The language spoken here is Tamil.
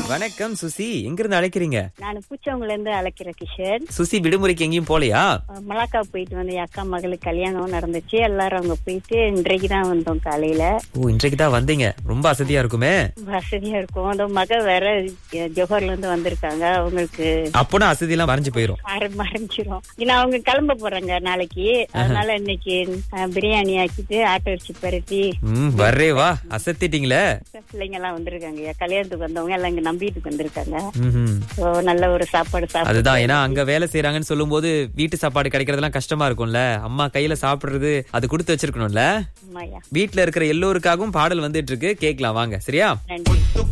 வணக்கம் சுசி எங்க இருந்து அழைக்கிறீங்க நான் பூச்சவங்கல இருந்து அழைக்கிறேன் கிஷன் சுசி விடுமுறைக்கு எங்கேயும் போலையா அஹ் மலாக்கா போயிட்டு வந்து என் அக்கா மகளுக்கு கல்யாணம் நடந்துச்சு எல்லாரும் அங்க போயிட்டு இன்றைக்கு தான் வந்தோம் காலையில ஓ இன்றைக்கு தான் வந்தீங்க ரொம்ப அசதியா இருக்குமே வசதியா இருக்கும் அந்த மக வேற அஹ், ஜோஹர்ல இருந்து வந்திருக்காங்க அவங்களுக்கு அப்போனா அசதி எல்லாம் மறைஞ்சு போயிரும் மற மறைஞ்சிரும் ஏன்னா அவங்க கிளம்ப போறாங்க நாளைக்கு அதனால இன்னைக்கு அஹ், பிரியாணி ஆக்கிட்டு ஆட்டோ அரிசி பரட்டி ம் வர்றே வா அசத்திட்டீங்களே பிள்ளைங்க எல்லாம் வந்திருக்காங்க கல்யாணத்துக்கு வந்தவங்க எல்லாம் இங்க நம்பிட்டு வந்திருக்காங்க ம்ஹும். So, நல்ல ஒரு சாப்பாடு சாப்பிட்டு அதுதான் ஏன்னா அங்க வேலை செய்யறாங்கன்னு சொல்லும்போது வீட்டு சாப்பாடு கிடைக்கிறதெல்லாம் கஷ்டமா இருக்கும்ல அம்மா கையில சாப்பிடுறது அது கொடுத்து வச்சிருக்கணும்ல ஆமாய்யா. வீட்ல இருக்கிற எல்லோருக்காகவும் பாடல் வந்துட்டு இருக்கு கேக்கலாம் வாங்க சரியா நன்றி